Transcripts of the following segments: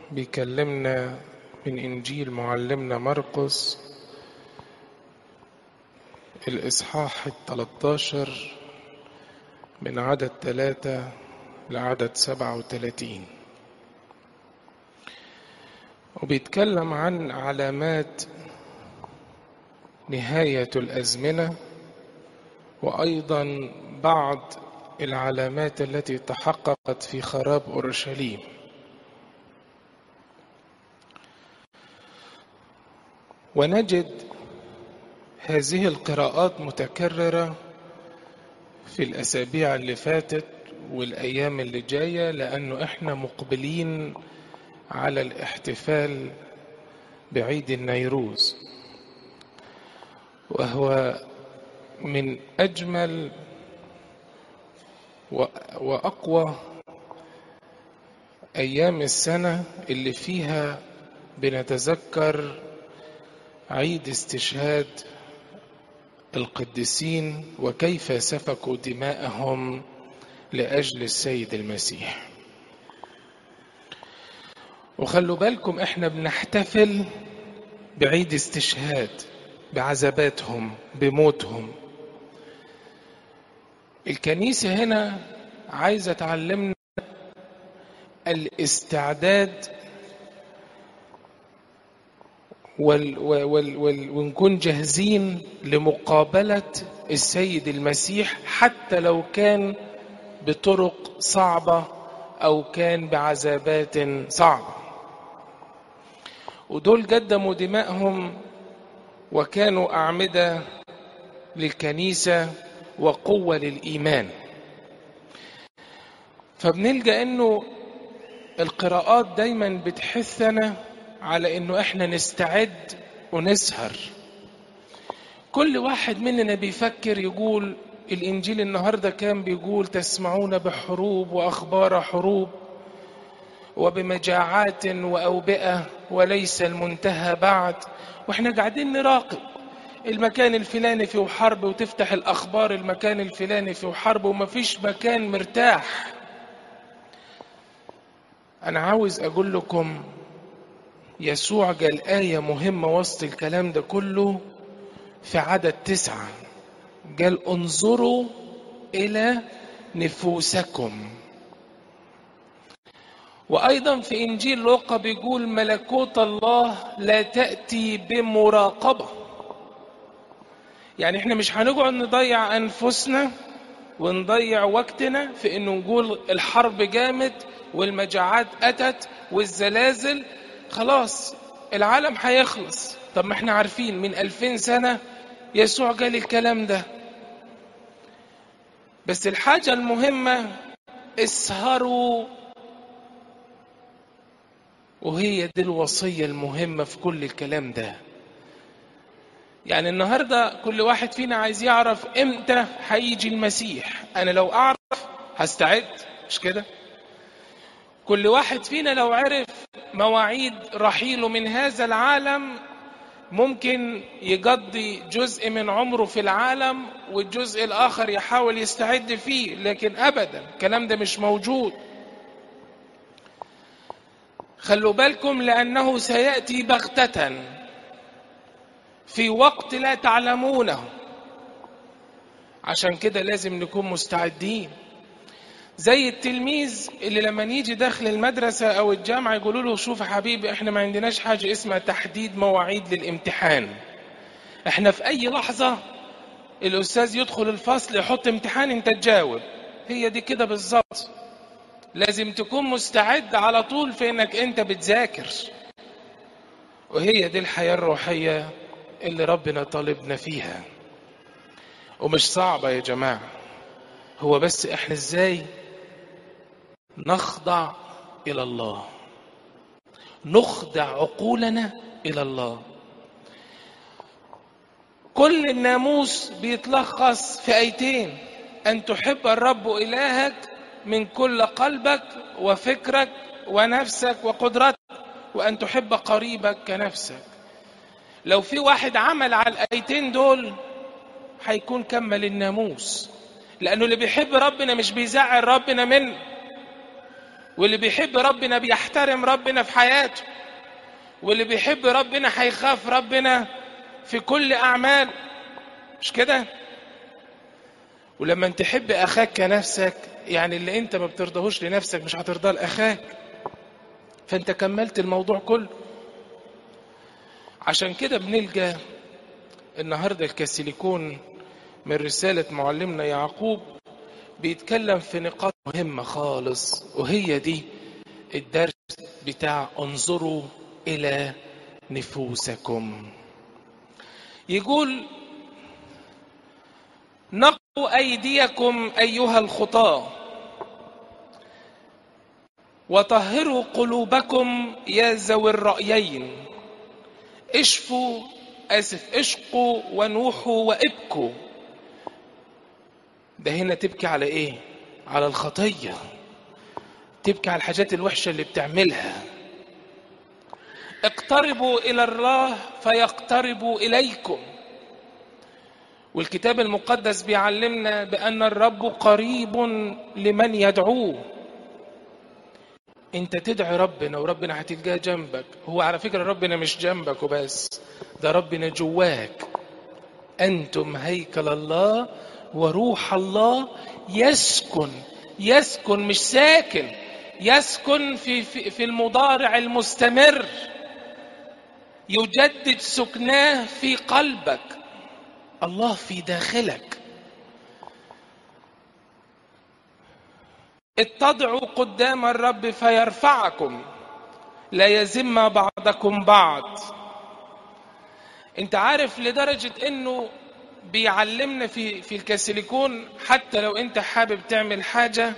بيكلمنا من إنجيل معلمنا مرقس الإصحاح التلتاشر من عدد ثلاثة لعدد سبعة وثلاثين وبيتكلم عن علامات نهاية الأزمنة وأيضا بعض العلامات التي تحققت في خراب أورشليم ونجد هذه القراءات متكررة في الأسابيع اللي فاتت والأيام اللي جاية لأنه إحنا مقبلين على الاحتفال بعيد النيروز وهو من أجمل وأقوى أيام السنة اللي فيها بنتذكر عيد استشهاد القديسين وكيف سفكوا دماءهم لأجل السيد المسيح وخلوا بالكم احنا بنحتفل بعيد استشهاد بعذاباتهم بموتهم الكنيسة هنا عايزة تعلمنا الاستعداد وال وال وال ونكون جاهزين لمقابلة السيد المسيح حتى لو كان بطرق صعبة أو كان بعذابات صعبة ودول قدموا دمائهم وكانوا أعمدة للكنيسة وقوة للإيمان فبنلقى أنه القراءات دايما بتحثنا على أنه إحنا نستعد ونسهر كل واحد مننا بيفكر يقول الإنجيل النهاردة كان بيقول تسمعون بحروب وأخبار حروب وبمجاعات وأوبئة وليس المنتهى بعد وإحنا قاعدين نراقب المكان الفلاني فيه حرب وتفتح الأخبار المكان الفلاني فيه حرب ومفيش مكان مرتاح أنا عاوز أقول لكم يسوع قال آية مهمة وسط الكلام ده كله في عدد تسعة قال انظروا إلى نفوسكم وأيضا في إنجيل لوقا بيقول ملكوت الله لا تأتي بمراقبة يعني احنا مش هنقعد نضيع أنفسنا ونضيع وقتنا في إنه نقول الحرب جامد والمجاعات أتت والزلازل خلاص العالم هيخلص طب ما احنا عارفين من ألفين سنة يسوع قال الكلام ده بس الحاجة المهمة اسهروا وهي دي الوصية المهمة في كل الكلام ده يعني النهاردة كل واحد فينا عايز يعرف امتى هيجي المسيح انا لو اعرف هستعد مش كده كل واحد فينا لو عرف مواعيد رحيله من هذا العالم ممكن يقضي جزء من عمره في العالم والجزء الآخر يحاول يستعد فيه لكن أبدا الكلام ده مش موجود خلوا بالكم لأنه سيأتي بغتة في وقت لا تعلمونه عشان كده لازم نكون مستعدين زي التلميذ اللي لما يجي داخل المدرسة أو الجامعة يقولوا له شوف يا حبيبي احنا ما عندناش حاجة اسمها تحديد مواعيد للامتحان احنا في أي لحظة الأستاذ يدخل الفصل يحط امتحان انت تجاوب هي دي كده بالظبط لازم تكون مستعد على طول في انك انت بتذاكر وهي دي الحياة الروحية اللي ربنا طالبنا فيها ومش صعبة يا جماعة هو بس احنا ازاي نخضع الى الله نخضع عقولنا الى الله كل الناموس بيتلخص في ايتين ان تحب الرب الهك من كل قلبك وفكرك ونفسك وقدرتك وان تحب قريبك كنفسك لو في واحد عمل على الايتين دول هيكون كمل الناموس لانه اللي بيحب ربنا مش بيزعل ربنا منه واللي بيحب ربنا بيحترم ربنا في حياته واللي بيحب ربنا هيخاف ربنا في كل أعمال مش كده ولما تحب أخاك كنفسك يعني اللي أنت ما بترضاهوش لنفسك مش هترضاه لأخاك فأنت كملت الموضوع كله عشان كده بنلجأ النهاردة الكاسيليكون من رسالة معلمنا يعقوب بيتكلم في نقاط مهمة خالص وهي دي الدرس بتاع انظروا إلى نفوسكم يقول نقوا أيديكم أيها الخطاة وطهروا قلوبكم يا ذوي الرأيين اشفوا آسف اشقوا ونوحوا وابكوا ده هنا تبكي على ايه على الخطية تبكي على الحاجات الوحشة اللي بتعملها اقتربوا إلى الله فيقتربوا إليكم والكتاب المقدس بيعلمنا بأن الرب قريب لمن يدعوه انت تدعي ربنا وربنا هتلقاه جنبك هو على فكرة ربنا مش جنبك وبس ده ربنا جواك أنتم هيكل الله وروح الله يسكن يسكن مش ساكن يسكن في, في, في المضارع المستمر يجدد سكناه في قلبك الله في داخلك اتضعوا قدام الرب فيرفعكم لا يزم بعضكم بعض انت عارف لدرجة انه بيعلمنا في في الكاسيليكون حتى لو انت حابب تعمل حاجة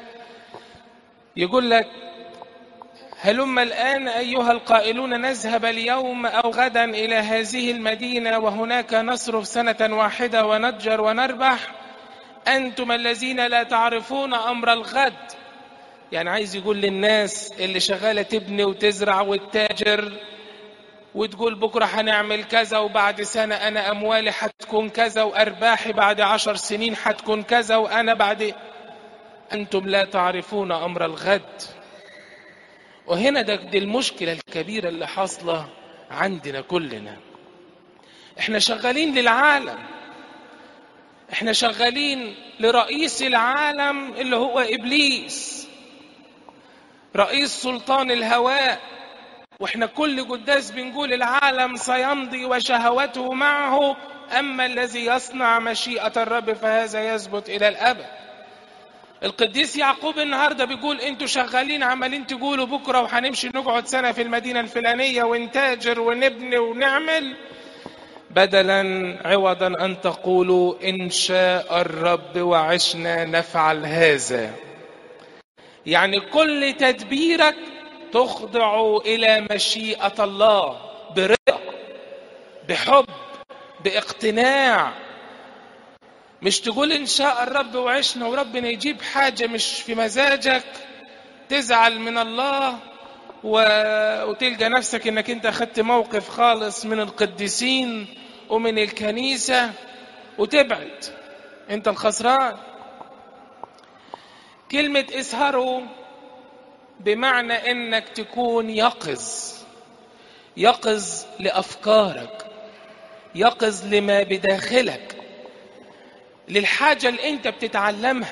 يقول لك هلم الآن أيها القائلون نذهب اليوم أو غدا إلى هذه المدينة وهناك نصرف سنة واحدة ونتجر ونربح أنتم الذين لا تعرفون أمر الغد يعني عايز يقول للناس اللي شغالة تبني وتزرع وتتاجر وتقول بكرة هنعمل كذا وبعد سنة أنا أموالي هتكون كذا وأرباحي بعد عشر سنين هتكون كذا وأنا بعد أنتم لا تعرفون أمر الغد وهنا ده دي المشكلة الكبيرة اللي حاصلة عندنا كلنا احنا شغالين للعالم احنا شغالين لرئيس العالم اللي هو إبليس رئيس سلطان الهواء واحنا كل قداس بنقول العالم سيمضي وشهوته معه أما الذي يصنع مشيئة الرب فهذا يثبت إلى الأبد القديس يعقوب النهارده بيقول انتوا شغالين عمالين تقولوا بكره وهنمشي نقعد سنه في المدينه الفلانيه ونتاجر ونبني ونعمل بدلا عوضا ان تقولوا ان شاء الرب وعشنا نفعل هذا يعني كل تدبيرك تخضع الى مشيئه الله برضا بحب باقتناع مش تقول ان شاء الرب وعشنا وربنا يجيب حاجه مش في مزاجك تزعل من الله و... وتلقى نفسك انك انت اخدت موقف خالص من القديسين ومن الكنيسه وتبعد انت الخسران كلمه اسهروا بمعنى انك تكون يقظ يقظ لافكارك يقظ لما بداخلك للحاجة اللي انت بتتعلمها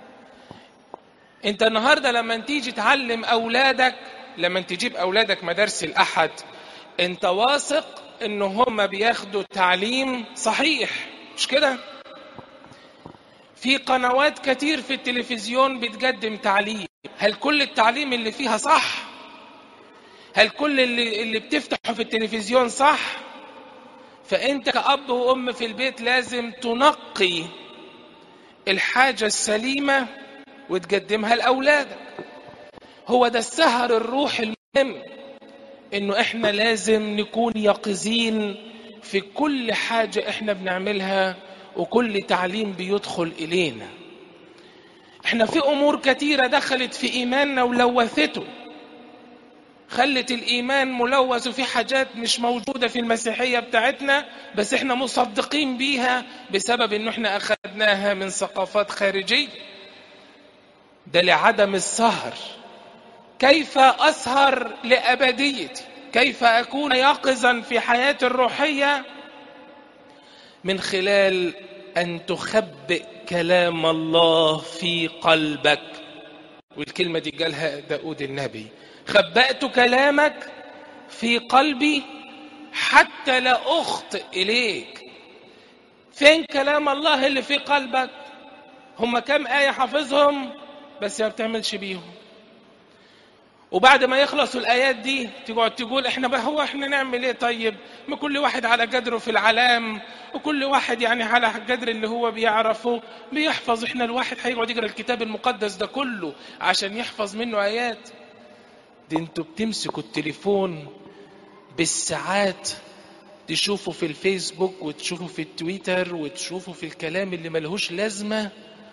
انت النهاردة لما تيجي تعلم اولادك لما تجيب اولادك مدارس الاحد انت واثق ان هم بياخدوا تعليم صحيح مش كده في قنوات كتير في التلفزيون بتقدم تعليم هل كل التعليم اللي فيها صح هل كل اللي, اللي بتفتحه في التلفزيون صح فانت كأب وأم في البيت لازم تنقي الحاجة السليمة وتقدمها لأولادك هو ده السهر الروح المهم انه احنا لازم نكون يقظين في كل حاجة احنا بنعملها وكل تعليم بيدخل الينا احنا في امور كتيرة دخلت في ايماننا ولوثته خلت الايمان ملوث وفي حاجات مش موجوده في المسيحيه بتاعتنا بس احنا مصدقين بيها بسبب ان احنا اخذناها من ثقافات خارجيه ده لعدم السهر كيف اسهر لابديتي كيف اكون يقظا في حياتي الروحيه من خلال ان تخبئ كلام الله في قلبك والكلمه دي قالها داود النبي خبأت كلامك في قلبي حتى لا اخطئ اليك فين كلام الله اللي في قلبك هم كم آية حافظهم بس ما بتعملش بيهم وبعد ما يخلصوا الآيات دي تقعد تقول احنا بقى هو احنا نعمل ايه طيب ما كل واحد على قدره في العلام وكل واحد يعني على قدر اللي هو بيعرفه بيحفظ احنا الواحد هيقعد يقرا الكتاب المقدس ده كله عشان يحفظ منه آيات دي انتوا بتمسكوا التليفون بالساعات تشوفوا في الفيسبوك وتشوفوا في التويتر وتشوفوا في الكلام اللي ملهوش لازمة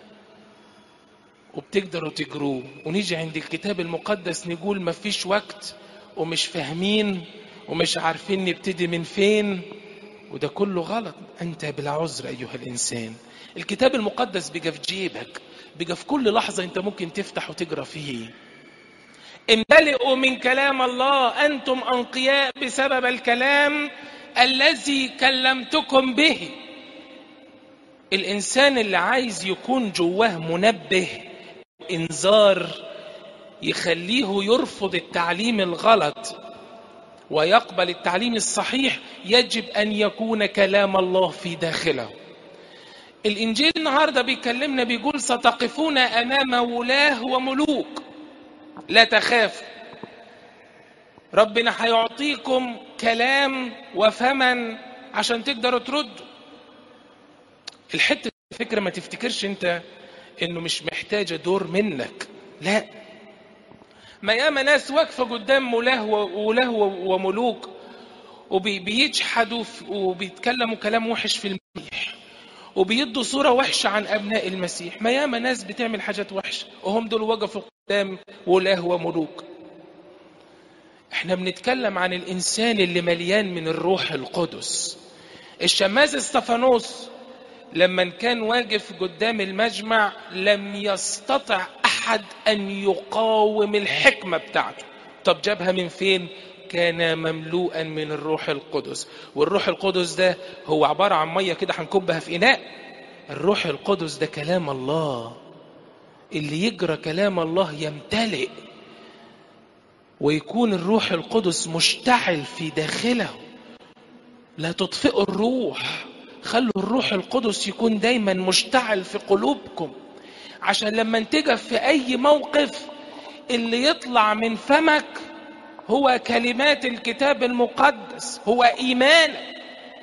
وبتقدروا تجروه ونيجي عند الكتاب المقدس نقول مفيش وقت ومش فاهمين ومش عارفين نبتدي من فين وده كله غلط أنت بلا عذر أيها الإنسان الكتاب المقدس بيجي في جيبك بيجي في كل لحظة أنت ممكن تفتح وتقرأ فيه امتلئوا من كلام الله أنتم أنقياء بسبب الكلام الذي كلمتكم به الإنسان اللي عايز يكون جواه منبه إنذار يخليه يرفض التعليم الغلط ويقبل التعليم الصحيح يجب أن يكون كلام الله في داخله الإنجيل النهاردة بيكلمنا بيقول ستقفون أمام ولاه وملوك لا تخافوا ربنا هيعطيكم كلام وفما عشان تقدروا تردوا الحته فكره ما تفتكرش انت انه مش محتاجه دور منك لا ما ياما ناس واقفه قدام ملاه وله وملوك وبيجحدوا وبيتكلموا كلام وحش في المسيح وبيدوا صوره وحشه عن ابناء المسيح ما ياما ناس بتعمل حاجات وحشه وهم دول وقفوا قدام ولاه وملوك احنا بنتكلم عن الانسان اللي مليان من الروح القدس الشماس استفانوس لما كان واقف قدام المجمع لم يستطع احد ان يقاوم الحكمه بتاعته طب جابها من فين كان مملوءا من الروح القدس والروح القدس ده هو عباره عن ميه كده هنكبها في اناء الروح القدس ده كلام الله اللي يجرى كلام الله يمتلئ ويكون الروح القدس مشتعل في داخله لا تطفئوا الروح خلوا الروح القدس يكون دايما مشتعل في قلوبكم عشان لما تقف في اي موقف اللي يطلع من فمك هو كلمات الكتاب المقدس هو ايمانك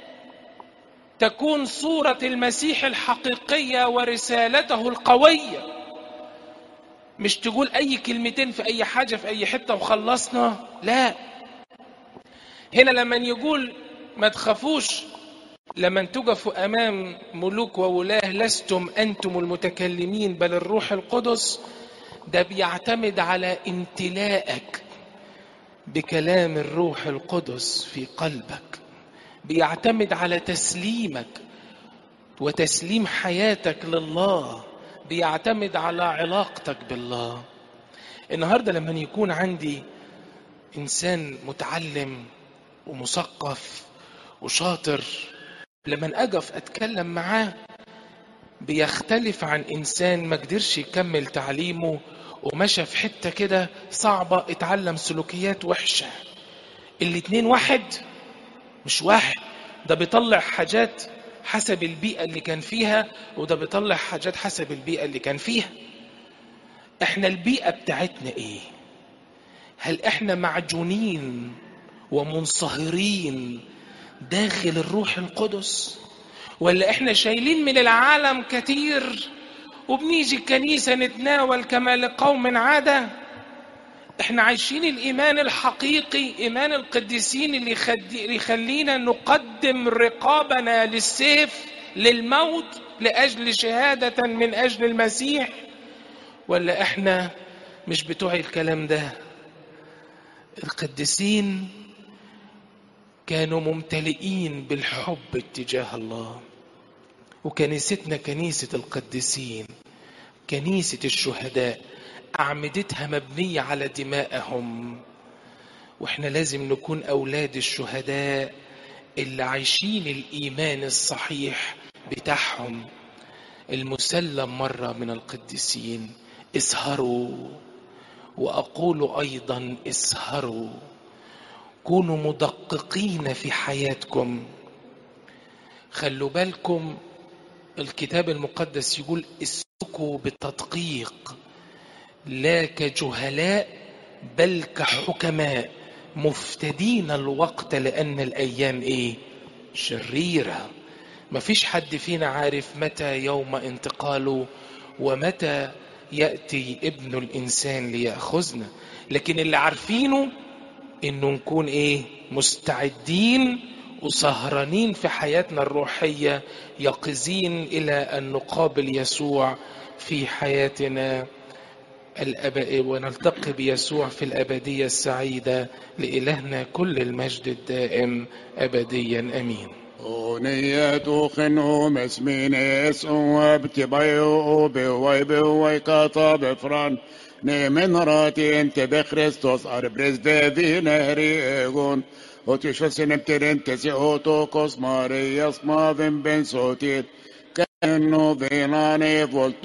تكون صوره المسيح الحقيقيه ورسالته القويه مش تقول اي كلمتين في اي حاجه في اي حته وخلصنا لا هنا لما يقول ما تخافوش لما تقفوا امام ملوك وولاه لستم انتم المتكلمين بل الروح القدس ده بيعتمد على امتلاءك بكلام الروح القدس في قلبك بيعتمد على تسليمك وتسليم حياتك لله بيعتمد على علاقتك بالله النهارده لما يكون عندي انسان متعلم ومثقف وشاطر لما اقف اتكلم معاه بيختلف عن انسان ما قدرش يكمل تعليمه ومشى في حته كده صعبه اتعلم سلوكيات وحشه الاتنين واحد مش واحد ده بيطلع حاجات حسب البيئة اللي كان فيها وده بيطلع حاجات حسب البيئة اللي كان فيها احنا البيئة بتاعتنا ايه هل احنا معجونين ومنصهرين داخل الروح القدس ولا احنا شايلين من العالم كتير وبنيجي الكنيسة نتناول كما لقوم عادة احنا عايشين الايمان الحقيقي ايمان القديسين اللي, اللي يخلينا نقدم رقابنا للسيف للموت لاجل شهاده من اجل المسيح ولا احنا مش بتوع الكلام ده القديسين كانوا ممتلئين بالحب اتجاه الله وكنيستنا كنيسه القديسين كنيسه الشهداء أعمدتها مبنية على دمائهم واحنا لازم نكون أولاد الشهداء اللي عايشين الإيمان الصحيح بتاعهم المسلم مرة من القديسين اسهروا وأقول أيضا اسهروا كونوا مدققين في حياتكم خلوا بالكم الكتاب المقدس يقول اسلكوا بالتدقيق لا كجهلاء بل كحكماء مفتدين الوقت لأن الأيام إيه شريرة مفيش حد فينا عارف متى يوم انتقاله ومتى يأتي ابن الإنسان ليأخذنا لكن اللي عارفينه إنه نكون إيه مستعدين وسهرانين في حياتنا الروحية يقظين إلى أن نقابل يسوع في حياتنا الأب... ونلتقي بيسوع في الأبدية السعيدة لإلهنا كل المجد الدائم أبديا أمين ونية خنو مسمينيس وبتبيو بوي بوي كاتا بفران من راتي انت بخريستوس اربرز في نهري ايغون وتشفى سنبترين تسي اوتوكوس مارياس مافن بن صوتيت كأنه فيناني فولتو